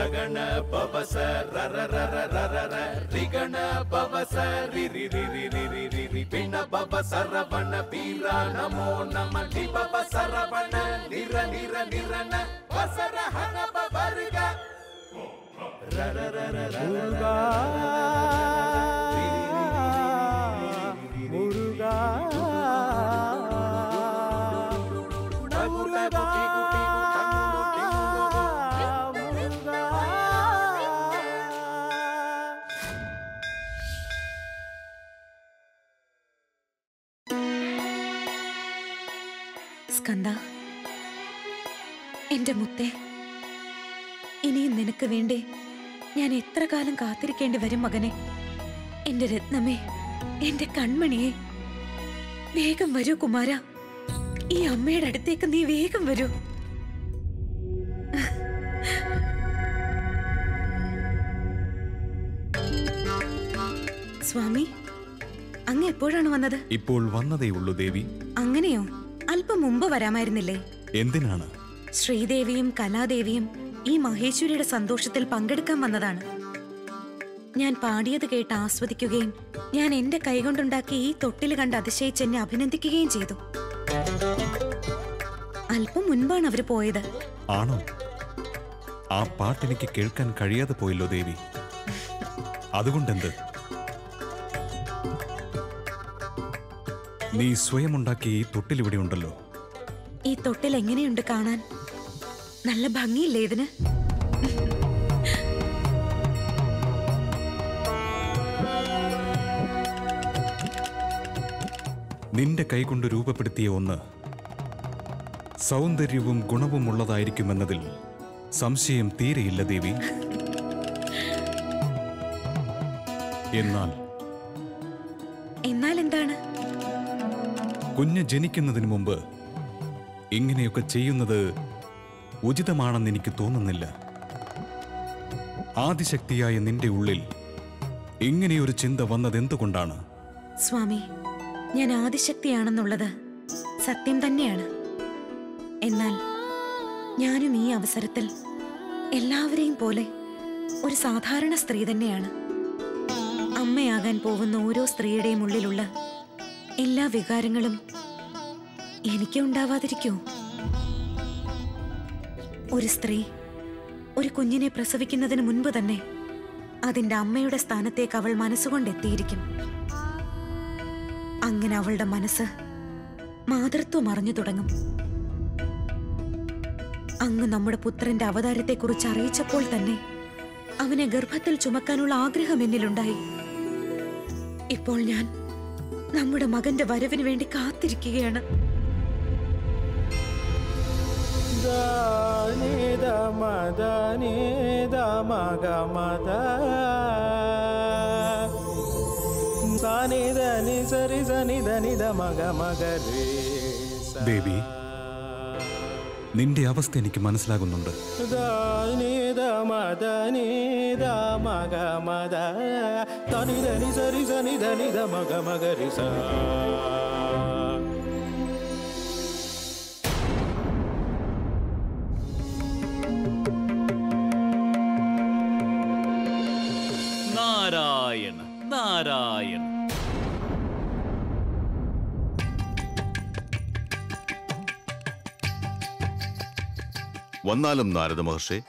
ರಗಣ ಪವಸ ರರ ರರ ರರ ರ ರಿಗಣ ಪವಸ ರಿ ರಿ ರಿ ರಿ ರಿ ರಿ ರಿ ರಿ ಪಿಣ ಪವ ಸರವಣ ಪೀರ ನಮೋ ನಮ ನಿ ಪವ ಸರವಣ ನಿರ ನಿರ ನಿರನ ವಸರ ಹನ ಪವರ್ಗ ರರ ರರ ರರ முருகா முருகா முருகா முருகா സ്കന്ദ എന്റെ മുത്തേ ഇനിയും നിനക്ക് വേണ്ടി ഞാൻ എത്ര കാലം കാത്തിരിക്കേണ്ടി വരും മകനെ എന്റെ രത്നമേ എന്റെ കൺമണിയെ വേഗം വരൂ കുമാര ഈ അമ്മയുടെ അടുത്തേക്ക് നീ വേഗം വരൂ സ്വാമി അങ്ങ് എപ്പോഴാണ് വന്നത് ഇപ്പോൾ വന്നതേയുള്ളൂ ദേവി അങ്ങനെയോ അല്പം മുമ്പ് വരാമായിരുന്നില്ലേ എന്തിനാണ് ശ്രീദേവിയും കലാദേവിയും ഈ മഹേശ്വരിയുടെ സന്തോഷത്തിൽ പങ്കെടുക്കാൻ വന്നതാണ് ഞാൻ പാടിയത് കേട്ട് ആസ്വദിക്കുകയും ഞാൻ എന്റെ കൈകൊണ്ടുണ്ടാക്കിയ ഈ തൊട്ടിൽ കണ്ട് അതിശയിച്ച് എന്നെ അഭിനന്ദിക്കുകയും ചെയ്തു അല്പം മുൻപാണ് അവര് പോയത് ആണോ ആ പാട്ടെനിക്ക് കേൾക്കാൻ കഴിയാതെ പോയല്ലോ ദേവി അതുകൊണ്ടെന്ത് നീ സ്വയം ഉണ്ടാക്കിയ ഈ തൊട്ടിലിവിടെ ഉണ്ടല്ലോ ഈ തൊട്ടിൽ എങ്ങനെയുണ്ട് കാണാൻ നല്ല ഭംഗിയില്ലേ ഇതിന് നിന്റെ കൈകൊണ്ട് രൂപപ്പെടുത്തിയ ഒന്ന് സൗന്ദര്യവും ഗുണവും ഉള്ളതായിരിക്കുമെന്നതിൽ സംശയം തീരെയില്ല ദേവി എന്നാൽ എന്നാൽ എന്താണ് കുഞ്ഞ് ജനിക്കുന്നതിന് മുമ്പ് ഇങ്ങനെയൊക്കെ ചെയ്യുന്നത് ഉചിതമാണെന്ന് എനിക്ക് തോന്നുന്നില്ല ആദിശക്തിയായ നിന്റെ ഉള്ളിൽ ഇങ്ങനെയൊരു ചിന്ത വന്നതെന്തുകൊണ്ടാണ് സ്വാമി ഞാൻ ആദിശക്തിയാണെന്നുള്ളത് സത്യം തന്നെയാണ് എന്നാൽ ഞാനും ഈ അവസരത്തിൽ എല്ലാവരെയും പോലെ ഒരു സാധാരണ സ്ത്രീ തന്നെയാണ് അമ്മയാകാൻ പോകുന്ന ഓരോ സ്ത്രീയുടെയും ഉള്ളിലുള്ള എല്ലാ വികാരങ്ങളും എനിക്ക് ഉണ്ടാവാതിരിക്കോ ഒരു സ്ത്രീ ഒരു കുഞ്ഞിനെ പ്രസവിക്കുന്നതിന് മുൻപ് തന്നെ അതിന്റെ അമ്മയുടെ സ്ഥാനത്തേക്ക് അവൾ മനസ്സുകൊണ്ടെത്തിയിരിക്കും അങ്ങനെ അവളുടെ മനസ്സ് മാതൃത്വം അറിഞ്ഞു തുടങ്ങും അങ്ങ് നമ്മുടെ പുത്രന്റെ അവതാരത്തെക്കുറിച്ച് അറിയിച്ചപ്പോൾ തന്നെ അവനെ ഗർഭത്തിൽ ചുമക്കാനുള്ള ആഗ്രഹം എന്നിലുണ്ടായി ഇപ്പോൾ ഞാൻ നമ്മുടെ മകന്റെ വരവിന് വേണ്ടി കാത്തിരിക്കുകയാണ് ದಾನಿದ ಮದನಿದ ಮಗ ಮದ ಸಾನಿದ ನಿ ಸರಿ ಸನಿದ ನಿದ ಮಗ ಮಗ ರೇ ಸ. ദേവി നിന്റെ അവസ്ഥ എനിക്ക് മനസ്സിലാകുന്നുണ്ട് ದಾನಿದ ಮದನಿದ ಮಗ ಮದ ತನಿದ ನಿ ಸರಿ ಸನಿದ ನಿದ ಮಗ ಮಗ ರಿ ಸ നാരായണ നാരായണ വന്നാലും നാരദ മഹർഷി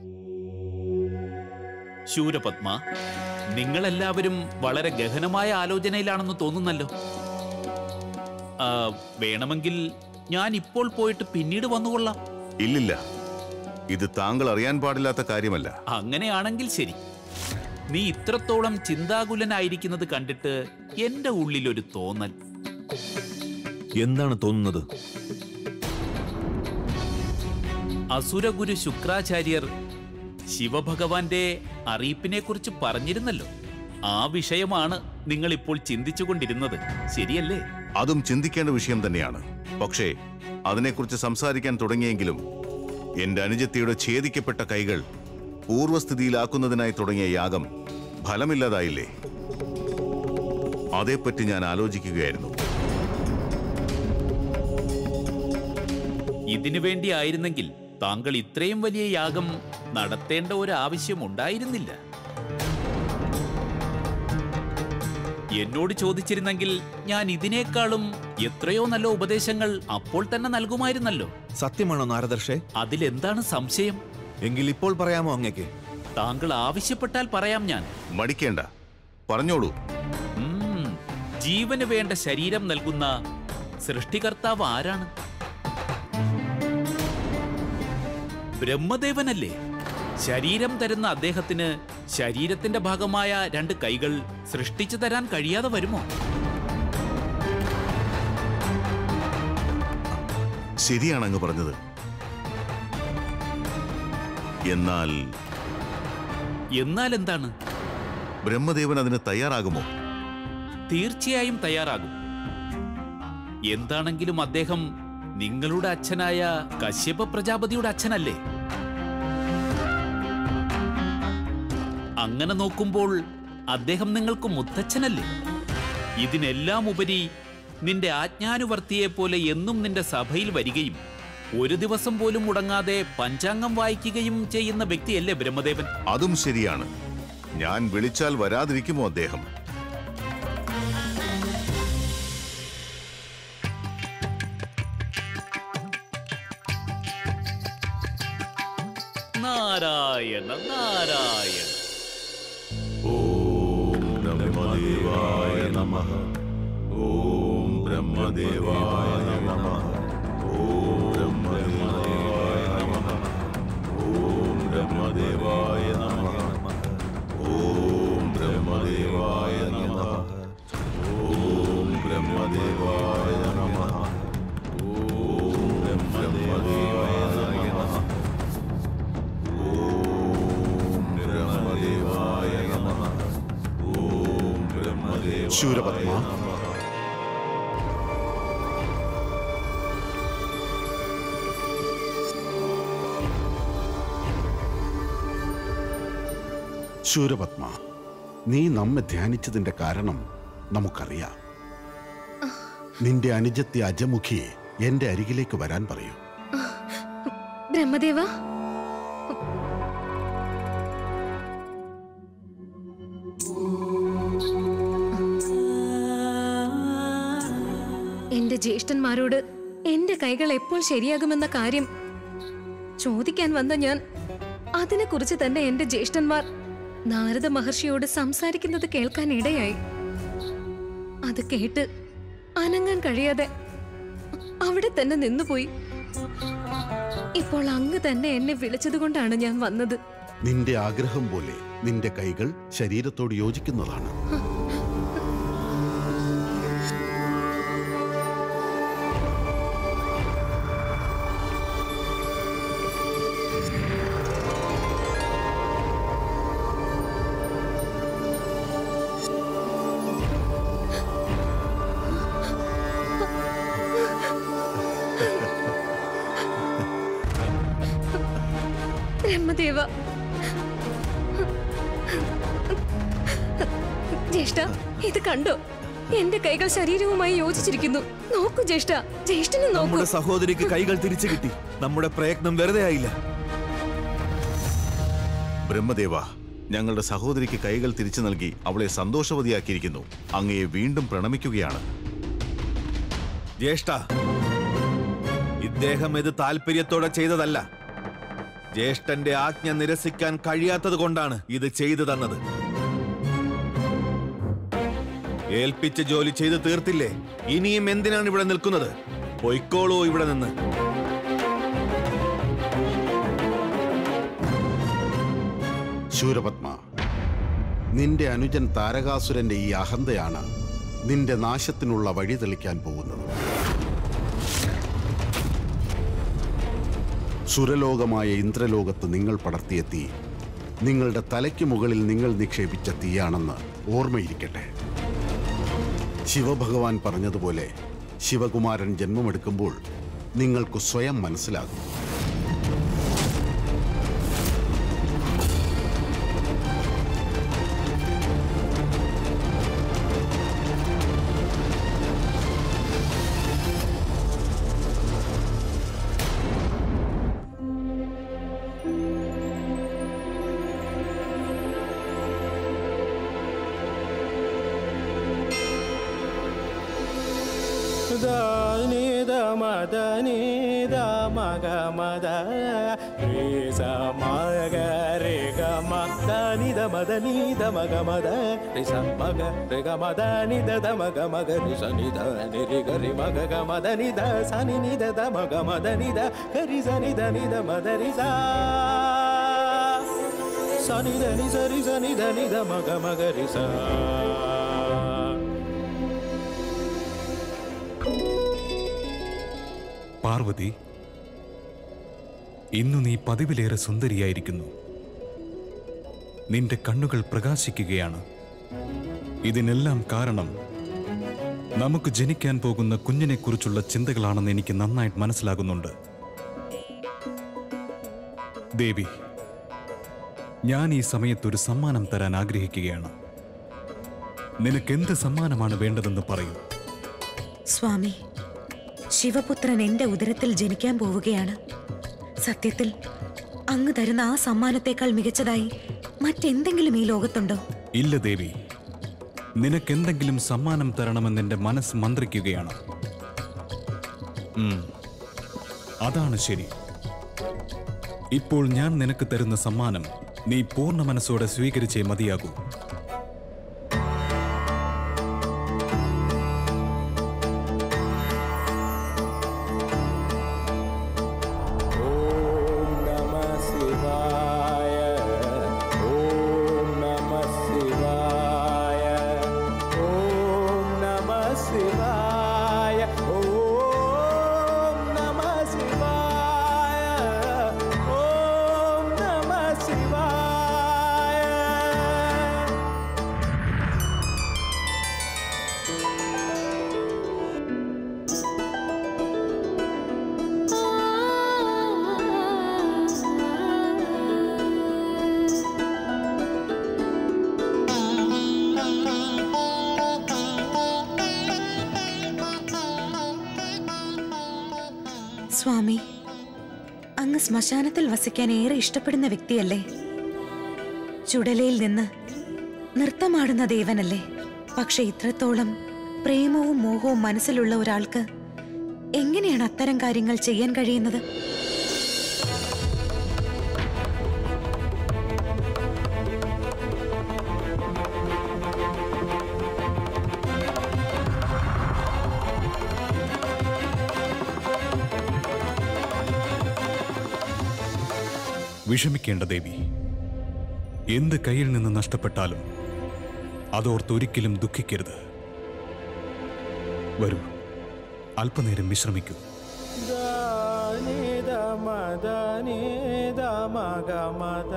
ശൂരപത്മ നിങ്ങളെല്ലാവരും വളരെ ഗഹനമായ ആലോചനയിലാണെന്ന് തോന്നുന്നല്ലോ ആ, വേണമെങ്കിൽ ഞാൻ ഇപ്പോൾ പോയിട്ട് പിന്നീട് വന്നുകൊള്ളാം ഇല്ലില്ല ഇത് താങ്കൾ അറിയാൻ പാടില്ലാത്ത കാര്യമല്ല അങ്ങനെയാണെങ്കിൽ ശരി നീ ഇത്രത്തോളം ചിന്താകുലനായിരിക്കുന്നത് കണ്ടിട്ട് എന്റെ ഉള്ളിലൊരു തോന്നൽ എന്താണ് തോന്നുന്നത് അസുരഗുരു ശുക്രാചാര്യർ ശിവഭഗവാന്റെ അറിയിപ്പിനെ കുറിച്ച് പറഞ്ഞിരുന്നല്ലോ ആ വിഷയമാണ് നിങ്ങൾ ഇപ്പോൾ ചിന്തിച്ചുകൊണ്ടിരുന്നത് ശരിയല്ലേ അതും ചിന്തിക്കേണ്ട വിഷയം തന്നെയാണ് പക്ഷേ അതിനെക്കുറിച്ച് സംസാരിക്കാൻ തുടങ്ങിയെങ്കിലും എന്റെ അനുജത്തിയുടെ ഛേദിക്കപ്പെട്ട കൈകൾ പൂർവ്വസ്ഥിതിയിലാക്കുന്നതിനായി തുടങ്ങിയ യാഗം ഫലമില്ലാതായില്ലേ അതേപ്പറ്റി ഞാൻ ആലോചിക്കുകയായിരുന്നു ഇതിനു വേണ്ടിയായിരുന്നെങ്കിൽ താങ്കൾ ഇത്രയും വലിയ യാഗം നടത്തേണ്ട ഒരു ആവശ്യം ഉണ്ടായിരുന്നില്ല എന്നോട് ചോദിച്ചിരുന്നെങ്കിൽ ഞാൻ ഇതിനേക്കാളും എത്രയോ നല്ല ഉപദേശങ്ങൾ അപ്പോൾ തന്നെ നൽകുമായിരുന്നല്ലോ സത്യമാണോ നാരദർഷേ അതിലെന്താണ് സംശയം എങ്കിൽ ഇപ്പോൾ പറയാമോ അങ്ങക്ക് താങ്കൾ ആവശ്യപ്പെട്ടാൽ പറയാം ഞാൻ മടിക്കേണ്ട പറഞ്ഞോളൂ ഉം, ജീവന് വേണ്ട ശരീരം നൽകുന്ന സൃഷ്ടികർത്താവ് ആരാണ് ബ്രഹ്മദേവനല്ലേ ശരീരം തരുന്ന അദ്ദേഹത്തിന് ശരീരത്തിന്റെ ഭാഗമായ രണ്ട് കൈകൾ സൃഷ്ടിച്ചു തരാൻ കഴിയാതെ വരുമോ ശരിയാണ് അങ്ങ് പറഞ്ഞത് എന്നാൽ എന്നാൽ എന്താണ് ബ്രഹ്മദേവൻ അതിന് തയ്യാറാകുമോ തീർച്ചയായും തയ്യാറാകും എന്താണെങ്കിലും അദ്ദേഹം നിങ്ങളുടെ അച്ഛനായ കശ്യപ പ്രജാപതിയുടെ അച്ഛനല്ലേ അങ്ങനെ നോക്കുമ്പോൾ അദ്ദേഹം നിങ്ങൾക്ക് മുത്തച്ഛനല്ലേ ഇതിനെല്ലാം ഉപരി നിന്റെ ആജ്ഞാനുവർത്തിയെ പോലെ എന്നും നിന്റെ സഭയിൽ വരികയും ഒരു ദിവസം പോലും മുടങ്ങാതെ പഞ്ചാംഗം വായിക്കുകയും ചെയ്യുന്ന വ്യക്തിയല്ലേ ബ്രഹ്മദേവൻ അതും ശരിയാണ് ഞാൻ വിളിച്ചാൽ വരാതിരിക്കുമോ അദ്ദേഹം നാരായണ നാരായണ ബ്രഹ്മദേവായ നമ ഓം ബ്രഹ്മദേവായ നമ ഓം ബ്രഹ്മദേവായ നമ ഓം ബ്രഹ്മദേവായ നമ ഓം ബ്രഹ്മദേവായ നമ ഓം ബ്രഹ്മദേവായ നമ ഓം ബ്രഹ്മദേവായ നമ ഓം ബ്രഹ്മദേവായ നമ ഓം ബ്രഹ്മദേവായ ശൂരപത്മ ശൂരപത്മ നീ നമ്മെ ധ്യാനിച്ചതിന്റെ കാരണം നമുക്കറിയാം നിന്റെ അനുജത്തെ അജമുഖിയെ എന്റെ അരികിലേക്ക് വരാൻ പറയൂ ബ്രഹ്മദേവ എന്റെ ജ്യേഷ്ഠന്മാരോട് എന്റെ കൈകൾ എപ്പോൾ ശരിയാകുമെന്ന കാര്യം ചോദിക്കാൻ വന്ന ഞാൻ അതിനെക്കുറിച്ച് തന്നെ എന്റെ ജ്യേഷ്ഠന്മാർ നാരദ മഹർഷിയോട് സംസാരിക്കുന്നത് കേൾക്കാൻ ഇടയായി അത് കേട്ട് അനങ്ങാൻ കഴിയാതെ അവിടെ തന്നെ നിന്നുപോയി ഇപ്പോൾ അങ്ങ് തന്നെ എന്നെ വിളിച്ചതുകൊണ്ടാണ് ഞാൻ വന്നത് നിന്റെ ആഗ്രഹം പോലെ നിന്റെ കൈകൾ ശരീരത്തോട് യോജിക്കുന്നതാണ് ബ്രഹ്മദേവ ജ്യേഷ്ഠ ഇത് കണ്ടോ എന്റെ കൈകൾ ശരീരവുമായി യോജിച്ചിരിക്കുന്നു നോക്കൂ ജ്യേഷ്ഠ ജ്യേഷ്ഠനെ നോക്കൂ നമ്മുടെ സഹോദരിക്ക് കൈകൾ തിരിച്ചു കിട്ടി നമ്മുടെ പ്രയത്നം വെറുതെ ആയില്ല ബ്രഹ്മദേവ ഞങ്ങളുടെ സഹോദരിക്ക് കൈകൾ തിരിച്ചു നൽകി അവളെ സന്തോഷവതിയാക്കിയിരിക്കുന്നു അങ്ങയെ വീണ്ടും പ്രണമിക്കുകയാണ് ജ്യേഷ്ഠ ഇദ്ദേഹം ഇത് താല്പര്യത്തോടെ ചെയ്തതല്ല ജ്യേഷ്ഠന്റെ ആജ്ഞ നിരസിക്കാൻ കഴിയാത്തത് കൊണ്ടാണ് ഇത് ചെയ്തു തന്നത് ഏൽപ്പിച്ച ജോലി ചെയ്തു തീർത്തില്ലേ ഇനിയും എന്തിനാണ് ഇവിടെ നിൽക്കുന്നത് പൊയ്ക്കോളൂ ഇവിടെ നിന്ന് ശൂരപത്മ നിന്റെ അനുജൻ താരകാസുരന്റെ ഈ അഹന്തയാണ് നിന്റെ നാശത്തിനുള്ള വഴി തെളിക്കാൻ പോകുന്നത് സുരലോകമായ ഇന്ദ്രലോകത്ത് നിങ്ങൾ പടർത്തിയ തീ നിങ്ങളുടെ തലയ്ക്ക് മുകളിൽ നിങ്ങൾ നിക്ഷേപിച്ച തീയാണെന്ന് ഓർമ്മയിരിക്കട്ടെ ശിവഭഗവാൻ പറഞ്ഞതുപോലെ ശിവകുമാരൻ ജന്മമെടുക്കുമ്പോൾ നിങ്ങൾക്ക് സ്വയം മനസ്സിലാകും ದಾನಿ ದ ಮದ ನೀ ದ ಮಗ ಮದ ರೇ ಸ ಮಗ ರೇ ಗ ಮ ದ ನಿ ದ ಮದ ನೀ ದ ಮಗ ಮದ ರೇ ಸ ಮಗ ರೇ ಗ ಮದ ನಿ ದ ದ ಮಗ ಮಗ ರಿ ಸ ನಿ ದ ನಿ ರಿ ಗ ರಿ ಮಗ ಗ ಮದ ನಿ ದ ಸ ನಿ ನಿ ದ ದ ಮಗ ಮದ ನಿ ದ ಗ ರಿ ಸ ನಿ ದ ನಿ ದ ಮದ ರಿ ಸ ಸ ನಿ ದ ನಿ ಸ ರಿ ಸ ನಿ ದ ನಿ ದ ಮಗ ಮಗ ರಿ ಸ പാർവതി ഇന്നു നീ പതിവിലേറെ സുന്ദരിയായിരിക്കുന്നു നിന്റെ കണ്ണുകൾ പ്രകാശിക്കുകയാണ് ഇതിനെല്ലാം കാരണം നമുക്ക് ജനിക്കാൻ പോകുന്ന കുഞ്ഞിനെക്കുറിച്ചുള്ള ചിന്തകളാണെന്ന് എനിക്ക് നന്നായിട്ട് മനസ്സിലാകുന്നുണ്ട് ദേവി ഞാൻ ഈ സമയത്ത് ഒരു സമ്മാനം തരാൻ ആഗ്രഹിക്കുകയാണ് നിനക്കെന്ത് സമ്മാനമാണ് വേണ്ടതെന്ന് പറയൂ സ്വാമി ശിവപുത്രൻ എന്റെ ഉദരത്തിൽ ജനിക്കാൻ പോവുകയാണ് സത്യത്തിൽ അങ്ങ് തരുന്ന ആ സമ്മാനത്തേക്കാൾ മികച്ചതായി മറ്റെന്തെങ്കിലും ഈ ലോകത്തുണ്ടോ ഇല്ല ദേവി നിനക്കെന്തെങ്കിലും സമ്മാനം തരണമെന്ന് എന്റെ മനസ്സ് മന്ത്രിക്കുകയാണ് ഉം, അതാണ് ശരി ഇപ്പോൾ ഞാൻ നിനക്ക് തരുന്ന സമ്മാനം നീ പൂർണ്ണ മനസ്സോടെ സ്വീകരിച്ചേ മതിയാകൂ ഓം നമ ശിവായ ഓം നമ ശിവായ ഓം നമ ശിവായ ഓം നമ ശിവായ ഓം നമ ശിവായ സ്വാമി അങ്ങ് ശ്മശാനത്തിൽ വസിക്കാൻ ഏറെ ഇഷ്ടപ്പെടുന്ന വ്യക്തിയല്ലേ ചുടലയിൽ നിന്ന് നൃത്തമാടുന്ന ദേവനല്ലേ പക്ഷെ ഇത്രത്തോളം പ്രേമവും മോഹവും മനസ്സിലുള്ള ഒരാൾക്ക് എങ്ങനെയാണ് അത്തരം കാര്യങ്ങൾ ചെയ്യാൻ കഴിയുന്നത് വിഷമിക്കേണ്ട ദേവി എന്ത് കയ്യിൽ നിന്ന് നഷ്ടപ്പെട്ടാലും അതോർത്തൊരിക്കലും ദുഃഖിക്കരുത് വരൂ അല്പനേരം വിശ്രമിക്കൂ ದಾನಿ ದ ಮದ ನೀ ದ ಮಗ ಮದ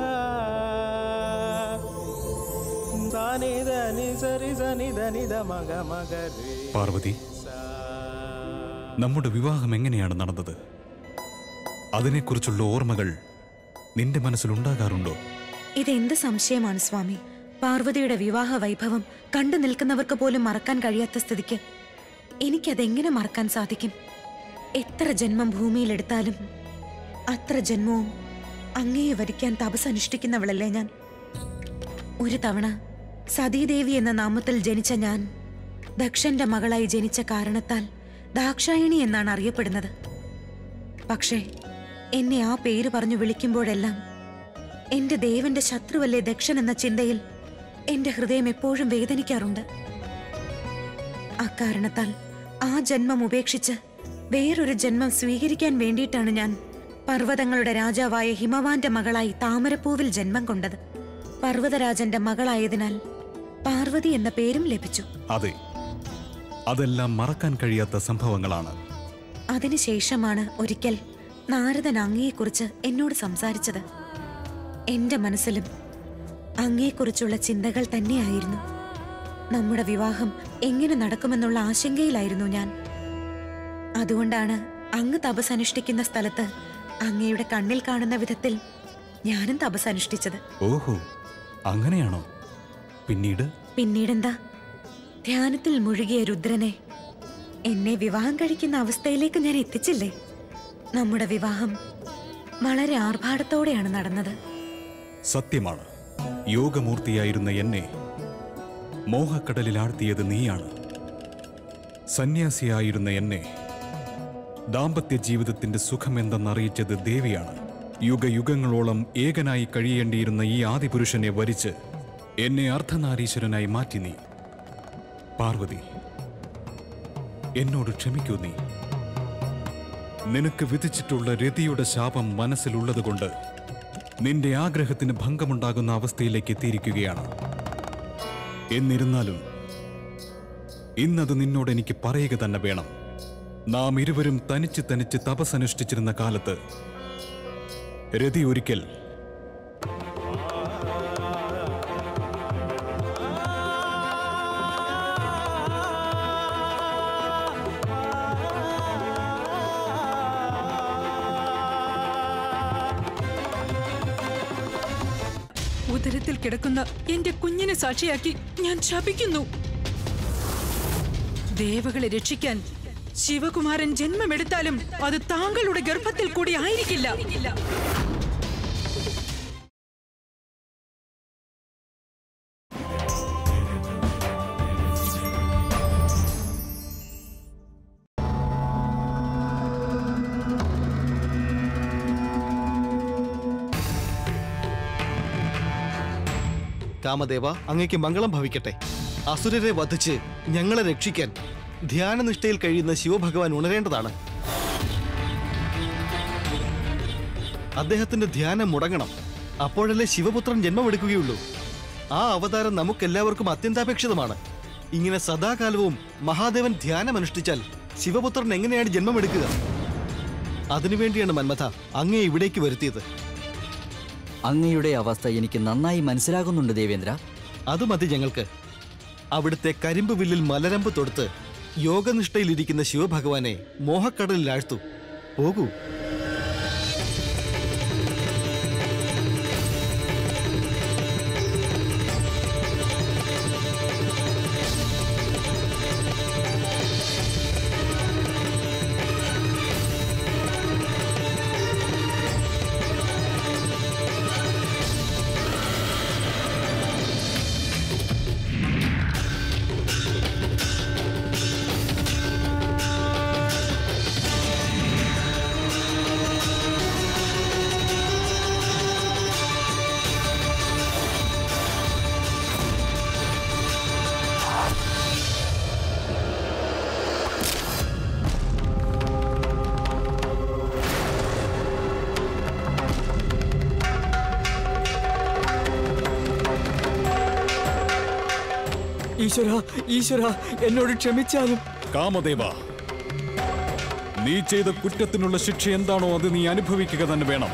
ದಾನಿ ದ ನಿ ಸರಿ ಸನಿ ದ ನಿ ದ ಮಗ ಮಗ ರೀ പാർവതി നമ്മുടെ വിവാഹം എങ്ങനെയാണ് നടന്നത് അതിനെക്കുറിച്ചുള്ള ഓർമ്മകൾ നിന്റെ മനസ്സിലുണ്ടാകാറുണ്ടോ ഇതെന്ത് സംശയമാണ് സ്വാമി പാർവതിയുടെ വിവാഹ വൈഭവം കണ്ടു നിൽക്കുന്നവർക്ക് പോലും മറക്കാൻ കഴിയാത്ത സ്ഥിതിക്ക് എനിക്കതെങ്ങനെ മറക്കാൻ സാധിക്കും എത്ര ജന്മം ഭൂമിയിലെടുത്താലും അത്ര ജന്മവും അങ്ങയെ വരിക്കാൻ തപസ് അനുഷ്ഠിക്കുന്നവളല്ലേ ഞാൻ ഒരു തവണ സതീദേവി എന്ന നാമത്തിൽ ജനിച്ച ഞാൻ ദക്ഷന്റെ മകളായി ജനിച്ച കാരണത്താൽ ദാക്ഷായണി എന്നാണ് അറിയപ്പെടുന്നത് പക്ഷേ എന്നെ ആ പേര് പറഞ്ഞു വിളിക്കുമ്പോഴെല്ലാം എന്റെ ദേവന്റെ ശത്രുവല്ലേ ദക്ഷൻ എന്ന ചിന്തയിൽ എന്റെ ഹൃദയം എപ്പോഴും വേദനിക്കാറുണ്ട് അക്കാരണത്താൽ ആ ജന്മം ഉപേക്ഷിച്ച് വേറൊരു ജന്മം സ്വീകരിക്കാൻ വേണ്ടിയിട്ടാണ് ഞാൻ പർവ്വതങ്ങളുടെ രാജാവായ ഹിമവാന്റെ മകളായി താമരപ്പൂവിൽ ജന്മം കൊണ്ടത് പർവ്വതരാജന്റെ മകളായതിനാൽ പാർവതി എന്ന പേരും ലഭിച്ചു അതെ അതെല്ലാം മറക്കാൻ കഴിയാത്ത സംഭവങ്ങളാണ് അതിനുശേഷമാണ് ഒരിക്കൽ നാരദൻ അങ്ങയെക്കുറിച്ച് എന്നോട് സംസാരിച്ചത് എന്റെ മനസ്സിലും അങ്ങയെക്കുറിച്ചുള്ള ചിന്തകൾ തന്നെയായിരുന്നു നമ്മുടെ വിവാഹം എങ്ങനെ നടക്കുമെന്നുള്ള ആശങ്കയിലായിരുന്നു ഞാൻ അതുകൊണ്ടാണ് അങ്ങ് തപസ് അനുഷ്ഠിക്കുന്ന സ്ഥലത്ത് അങ്ങയുടെ കണ്ണിൽ കാണുന്ന വിധത്തിൽ ഞാനും തപസ് അനുഷ്ഠിച്ചത് ഓഹോ അങ്ങനെയാണോ പിന്നീട് പിന്നീടെന്താ ധ്യാനത്തിൽ മുഴുകിയ രുദ്രനെ എന്നെ വിവാഹം കഴിക്കുന്ന അവസ്ഥയിലേക്ക് ഞാൻ എത്തിച്ചില്ലേ നമ്മുടെ വിവാഹം വളരെ ആർഭാടത്തോടെയാണ് നടന്നത് സത്യമാണ് യോഗമൂർത്തിയായിരുന്ന എന്നെ മോഹക്കടലിൽ ആഴ്ത്തിയത് നീയാണ് സന്യാസിയായിരുന്ന എന്നെ ദാമ്പത്യ ജീവിതത്തിന്റെ സുഖമെന്തെന്നറിയിച്ചത് ദേവിയാണ് യുഗയുഗങ്ങളോളം ഏകനായി കഴിയേണ്ടിയിരുന്ന ഈ ആദിപുരുഷനെ വരിച്ച് എന്നെ അർദ്ധനാരീശ്വരനായി മാറ്റി നീ പാർവതി എന്നോട് ക്ഷമിക്കൂ നീ നിനക്ക് വിധിച്ചിട്ടുള്ള രതിയുടെ ശാപം മനസ്സിലുള്ളതുകൊണ്ട് നിന്റെ ആഗ്രഹത്തിന് ഭംഗമുണ്ടാകുന്ന അവസ്ഥയിലേക്ക് എത്തിയിരിക്കുകയാണ് എന്നിരുന്നാലും ഇന്നത് നിന്നോട് എനിക്ക് പറയുക തന്നെ വേണം നാം ഇരുവരും തനിച്ച് തനിച്ച് തപസ്സനുഷ്ഠിച്ചിരുന്ന കാലത്ത് രതി ഒരിക്കൽ ഉദരത്തിൽ കിടക്കുന്ന എന്റെ കുഞ്ഞിനെ സാക്ഷിയാക്കി ഞാൻ ശപിക്കുന്നു ദേവകളെ രക്ഷിക്കാൻ ശിവകുമാരൻ ജന്മമെടുത്താലും അത് താങ്കളുടെ ഗർഭത്തിൽ കൂടി ആയിരിക്കില്ല കാമദേവ അങ്ങയ്ക്ക് മംഗളം ഭവിക്കട്ടെ അസുരരെ വധിച്ച് ഞങ്ങളെ രക്ഷിക്കാൻ ധ്യാനനിഷ്ഠയിൽ കഴിയുന്ന ശിവഭഗവാൻ ഉണരേണ്ടതാണ് അദ്ദേഹത്തിന്റെ ധ്യാനം മുടങ്ങണം അപ്പോഴല്ലേ ശിവപുത്രൻ ജന്മമെടുക്കുകയുള്ളൂ ആ അവതാരം നമുക്കെല്ലാവർക്കും അത്യന്താപേക്ഷിതമാണ് ഇങ്ങനെ സദാകാലവും മഹാദേവൻ ധ്യാനം അനുഷ്ഠിച്ചാൽ ശിവപുത്രൻ എങ്ങനെയാണ് ജന്മമെടുക്കുക അതിനുവേണ്ടിയാണ് മന്മഥ അങ്ങയെ ഇവിടേക്ക് വരുത്തിയത് അങ്ങയുടെ അവസ്ഥ എനിക്ക് നന്നായി മനസ്സിലാകുന്നുണ്ട് ദേവേന്ദ്ര അത് മതി ഞങ്ങൾക്ക് അവിടുത്തെ കരിമ്പ് വില്ലിൽ മലരമ്പ് തൊടുത്ത് യോഗനിഷ്ഠയിലിരിക്കുന്ന ശിവഭഗവാനെ മോഹക്കടലിൽ ആഴ്ത്തു പോകൂ ഈശ്വര ഈശ്വര എന്നോട് ക്ഷമിച്ചാലും കാമദേവ നീ ചെയ്ത കുറ്റത്തിനുള്ള ശിക്ഷ എന്താണോ അത് നീ അനുഭവിക്കുക തന്നെ വേണം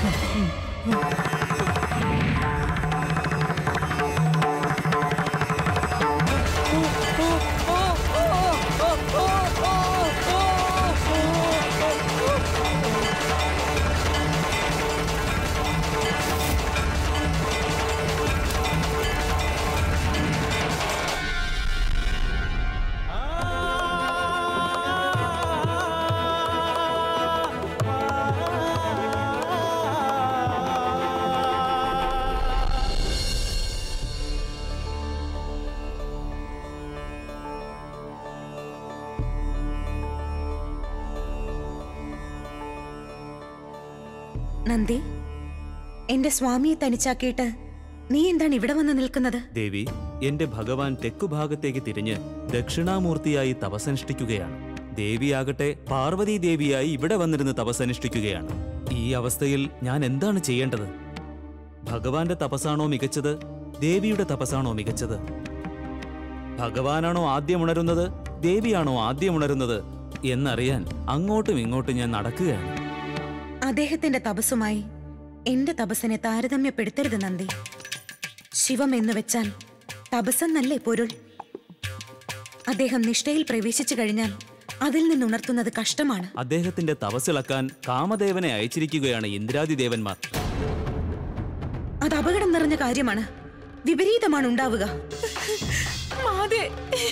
നന്ദി എന്റെ സ്വാമിയെ തനിച്ചാക്കിയിട്ട് നീ എന്താണ് ഇവിടെ വന്ന് നിൽക്കുന്നത് ദേവി എന്റെ ഭഗവാൻ തെക്കുഭാഗത്തേക്ക് തിരിഞ്ഞ് ദക്ഷിണാമൂർത്തിയായി തപസ്സനുഷ്ഠിക്കുകയാണ് ദേവിയാകട്ടെ പാർവതീ ദേവിയായി ഇവിടെ വന്നിരുന്ന് തപസ്സനുഷ്ഠിക്കുകയാണ് ഈ അവസ്ഥയിൽ ഞാൻ എന്താണ് ചെയ്യേണ്ടത് ഭഗവാന്റെ തപസ്സാണോ മികച്ചത് ദേവിയുടെ തപസ്സാണോ മികച്ചത് ഭഗവാനാണോ ആദ്യം ഉണരുന്നത് ദേവിയാണോ ആദ്യം ഉണരുന്നത് എന്നറിയാൻ അങ്ങോട്ടും ഇങ്ങോട്ടും ഞാൻ നടക്കുകയാണ് അദ്ദേഹത്തിന്റെ തപസ്സുമായി എന്റെ തപസ്സിനെ താരതമ്യപ്പെടുത്തരുത് നന്ദി ശിവം എന്ന് വെച്ചാൽ തപസ്സെന്നല്ലേ പൊരുൾ അദ്ദേഹം നിഷ്ഠയിൽ പ്രവേശിച്ചു കഴിഞ്ഞാൽ അതിൽ നിന്നുണർത്തുന്നത് കഷ്ടമാണ് അദ്ദേഹത്തിന്റെ തപസ്സിളക്കാൻ കാമദേവനെ അയച്ചിരിക്കുകയാണ് ഇന്ദ്രാദിദേവന്മാർ അത് അപകടം നിറഞ്ഞ കാര്യമാണ് വിപരീതമാണ് ഉണ്ടാവുക മാതേ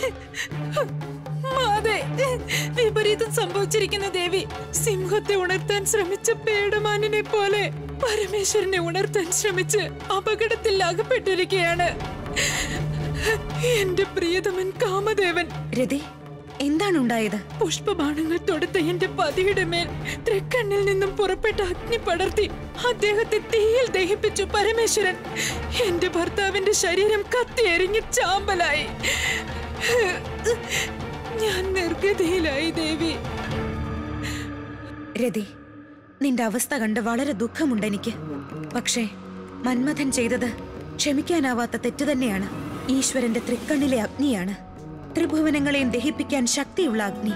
മാതേ വിപരീതം സംഭവിച്ചിരിക്കുന്ന ദേവി സിംഹത്തെ ഉണർത്താൻ ശ്രമിച്ച പേടമാനിനെ പോലെ പരമേശ്വരനെ ഉണർത്താൻ ശ്രമിച്ച് അപകടത്തിൽ അകപ്പെട്ടിരിക്കുകയാണ് എന്റെ പ്രിയതമൻ കാമദേവൻ രതി എന്താണ് ഉണ്ടായത് പുഷ്പബാണങ്ങൾ തൊടുത്ത എന്റെ പതിയുടെ മേൽ തൃക്കണ്ണിൽ നിന്നും പുറപ്പെട്ട അഗ്നി പടർത്തി അദ്ദേഹത്തെ തീയിൽ ദഹിപ്പിച്ചു പരമേശ്വരൻ എന്റെ ഭർത്താവിന്റെ ശരീരം കത്തിയെരിഞ്ഞ് ചാമ്പലായി ഞാൻ നിർഗതിയിലായി ദേവി രതി നിന്റെ അവസ്ഥ കണ്ട് വളരെ ദുഃഖമുണ്ട് എനിക്ക് പക്ഷേ മന്മഥൻ ചെയ്തത് ക്ഷമിക്കാനാവാത്ത തെറ്റ് തന്നെയാണ് ഈശ്വരന്റെ തൃക്കണ്ണിലെ അഗ്നിയാണ് ത്രിഭുവനങ്ങളെയും ദഹിപ്പിക്കാൻ ശക്തിയുള്ള അഗ്നി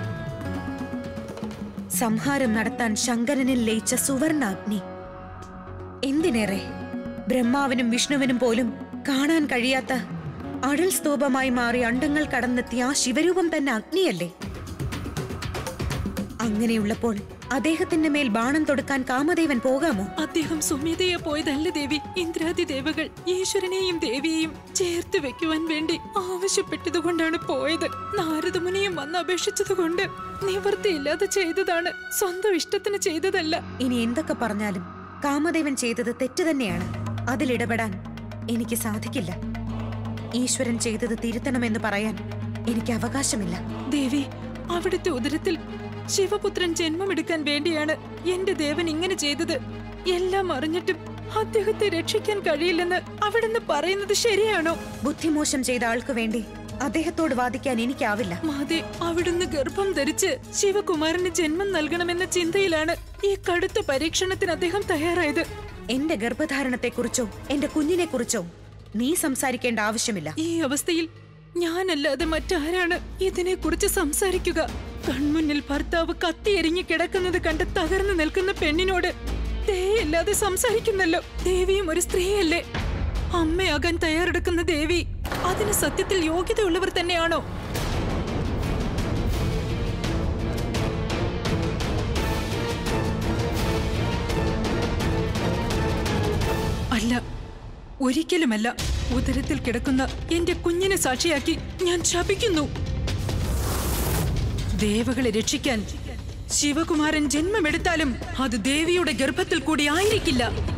സംഹാരം നടത്താൻ ശങ്കരനിൽ ലയിച്ച സുവർണ അഗ്നി എന്തിനേറെ ബ്രഹ്മാവിനും വിഷ്ണുവിനും പോലും കാണാൻ കഴിയാത്ത അടൽ സ്തൂപമായി മാറി അണ്ടങ്ങൾ കടന്നെത്തിയ ആ ശിവരൂപം തന്നെ അഗ്നിയല്ലേ അങ്ങനെയുള്ളപ്പോൾ അദ്ദേഹത്തിന്റെ മേൽ ബാണം തൊടുക്കാൻ കാമദേവൻ പോകാമോ അദ്ദേഹം സുമേധയെ പോയതല്ല ദേവി ഇന്ദ്രാദി ദേവകൾ ഈശ്വരനെയും ദേവിയെയും ചേർത്ത് വെക്കുവാൻ വേണ്ടി ആവശ്യപ്പെട്ടതുകൊണ്ടാണ് പോയത് നാരദമുനിയും വന്ന് അപേക്ഷിച്ചതുകൊണ്ട് നിവൃത്തിയില്ലാതെ ചെയ്തതാണ് സ്വന്തം ഇഷ്ടത്തിന് ചെയ്തതല്ല ഇനി എന്തൊക്കെ പറഞ്ഞാലും കാമദേവൻ ചെയ്തത് തെറ്റ് തന്നെയാണ് അതിലിടപെടാൻ എനിക്ക് സാധിക്കില്ല ഈശ്വരൻ ചെയ്തത് തിരുത്തണമെന്ന് പറയാൻ എനിക്ക് അവകാശമില്ല ദേവി അവിടുത്തെ ഉദരത്തിൽ ശിവപുത്രൻ ജന്മമെടുക്കാൻ വേണ്ടിയാണ് എന്റെ ദേവൻ ഇങ്ങനെ ചെയ്തത് എല്ലാം അറിഞ്ഞിട്ടും അദ്ദേഹത്തെ രക്ഷിക്കാൻ കഴിയില്ലെന്ന് അവിടുന്ന് പറയുന്നത് ശരിയാണോ ബുദ്ധിമോശം ചെയ്ത ആൾക്ക് വേണ്ടി അദ്ദേഹത്തോട് വാദിക്കാൻ എനിക്കാവില്ല മാതെ അവിടുന്ന് ഗർഭം ധരിച്ച് ശിവകുമാരന് ജന്മം നൽകണമെന്ന ചിന്തയിലാണ് ഈ കടുത്ത പരീക്ഷണത്തിന് അദ്ദേഹം തയ്യാറായത് എന്റെ ഗർഭധാരണത്തെക്കുറിച്ചോ എന്റെ കുഞ്ഞിനെക്കുറിച്ചോ നീ സംസാരിക്കേണ്ട ആവശ്യമില്ല ഈ അവസ്ഥയിൽ ഞാനല്ലാതെ മറ്റാരാണ് ഇതിനെക്കുറിച്ച് സംസാരിക്കുക കൺമുന്നിൽ ഭർത്താവ് കത്തിയെരിഞ്ഞ് കിടക്കുന്നത് കണ്ട് തകർന്നു നിൽക്കുന്ന പെണ്ണിനോട് ദയയില്ലാതെ സംസാരിക്കുന്നല്ലോ ദേവിയും ഒരു സ്ത്രീയല്ലേ അമ്മയാകാൻ തയ്യാറെടുക്കുന്ന ദേവി അതിന് സത്യത്തിൽ യോഗ്യതയുള്ളവർ തന്നെയാണോ അല്ല ഒരിക്കലുമല്ല ഉദരത്തിൽ കിടക്കുന്ന എന്റെ കുഞ്ഞിനെ സാക്ഷിയാക്കി ഞാൻ ശപിക്കുന്നു ദേവകളെ രക്ഷിക്കാൻ ശിവകുമാരൻ ജന്മമെടുത്താലും അത് ദേവിയുടെ ഗർഭത്തിൽ കൂടി ആയിരിക്കില്ല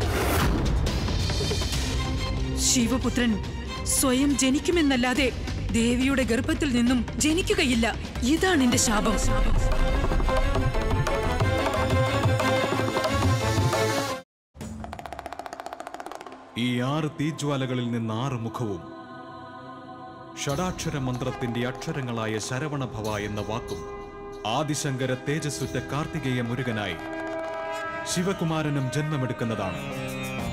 ശിവപുത്രൻ സ്വയം ജനിക്കുമെന്നല്ലാതെ ദേവിയുടെ ഗർഭത്തിൽ നിന്നും ജനിക്കുകയില്ല ഇതാണ് എന്റെ ശാപം ഈ ആറ് തീജ്വാലകളിൽ നിന്ന് ആറ് മുഖവും ഷടാക്ഷര മന്ത്രത്തിന്റെ അക്ഷരങ്ങളായ ശരവണഭവ എന്ന വാക്കും ആദിശങ്കര തേജസ്സുറ്റ കാർത്തികേയ മുരുകനായി ശിവകുമാരനും ജന്മമെടുക്കുന്നതാണ്